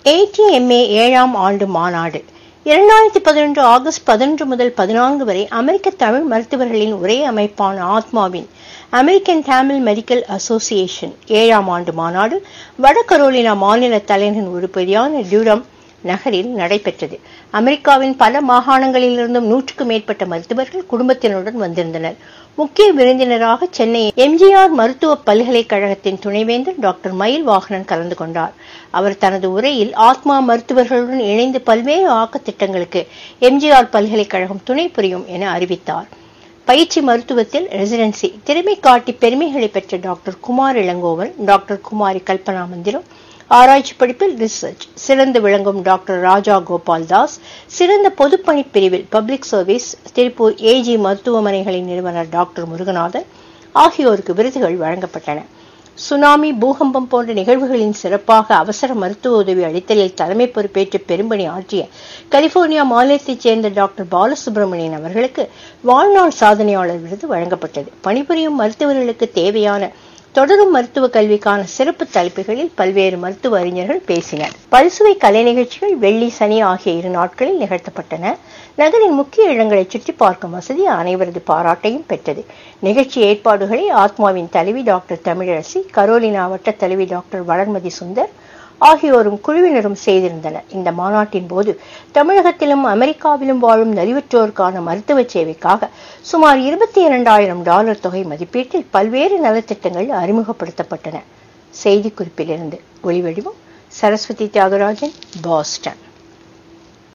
ஏடிஎம்ஏ ஏழாம் ஆண்டு மாநாடு இரண்டாயிரத்தி பதினொன்று ஆகஸ்ட் பதினொன்று முதல் பதினான்கு வரை அமெரிக்க தமிழ் மருத்துவர்களின் ஒரே அமைப்பான ஆத்மாவின் அமெரிக்கன் தமிழ் மெடிக்கல் அசோசியேஷன் ஏழாம் ஆண்டு மாநாடு வட கரோலினா மாநில தலைநகரின் ஒரு பகுதியான டியூரம் நகரில் நடைபெற்றது அமெரிக்காவின் பல மாகாணங்களிலிருந்தும் நூற்றுக்கும் மேற்பட்ட மருத்துவர்கள் குடும்பத்தினருடன் வந்திருந்தனர் முக்கிய விருந்தினராக சென்னை எம்ஜிஆர் மருத்துவ பல்கலைக்கழகத்தின் துணைவேந்தர் டாக்டர் மயில் வாகனன் கலந்து கொண்டார் அவர் தனது உரையில் ஆத்மா மருத்துவர்களுடன் இணைந்து பல்வேறு ஆக்கத் திட்டங்களுக்கு எம்ஜிஆர் பல்கலைக்கழகம் துணை புரியும் என அறிவித்தார் பயிற்சி மருத்துவத்தில் ரெசிடென்சி திறமை காட்டி பெருமைகளை பெற்ற டாக்டர் குமார் இளங்கோவன் டாக்டர் குமாரி கல்பனா மந்திரம் ஆராய்ச்சி படிப்பில் ரிசர்ச் சிறந்து விளங்கும் டாக்டர் ராஜா கோபால் தாஸ் சிறந்த பொதுப்பணிப் பிரிவில் பப்ளிக் சர்வீஸ் திருப்பூர் ஏஜி மருத்துவமனைகளின் நிறுவனர் டாக்டர் முருகநாதன் ஆகியோருக்கு விருதுகள் வழங்கப்பட்டன சுனாமி பூகம்பம் போன்ற நிகழ்வுகளின் சிறப்பாக அவசர மருத்துவ உதவி அளித்தலில் தலைமை பொறுப்பேற்று பெரும்பணி ஆற்றிய கலிபோர்னியா மாநிலத்தைச் சேர்ந்த டாக்டர் பாலசுப்ரமணியன் அவர்களுக்கு வாழ்நாள் சாதனையாளர் விருது வழங்கப்பட்டது பணிபுரியும் மருத்துவர்களுக்கு தேவையான தொடரும் மருத்துவ கல்விக்கான சிறப்பு தலைப்புகளில் பல்வேறு மருத்துவ அறிஞர்கள் பேசினர் பல்சுவை கலை நிகழ்ச்சிகள் வெள்ளி சனி ஆகிய இரு நாட்களில் நிகழ்த்தப்பட்டன நகரின் முக்கிய இடங்களை சுற்றி பார்க்கும் வசதி அனைவரது பாராட்டையும் பெற்றது நிகழ்ச்சி ஏற்பாடுகளை ஆத்மாவின் தலைவி டாக்டர் தமிழரசி கரோலினா வட்ட தலைவி டாக்டர் வளர்மதி சுந்தர் ஆகியோரும் குழுவினரும் செய்திருந்தனர் இந்த மாநாட்டின் போது தமிழகத்திலும் அமெரிக்காவிலும் வாழும் நலிவுற்றோருக்கான மருத்துவ சேவைக்காக சுமார் இருபத்தி இரண்டாயிரம் டாலர் தொகை மதிப்பீட்டில் பல்வேறு நலத்திட்டங்கள் அறிமுகப்படுத்தப்பட்டன செய்திக்குறிப்பிலிருந்து ஒளிவடிவம் சரஸ்வதி தியாகராஜன் பாஸ்டன்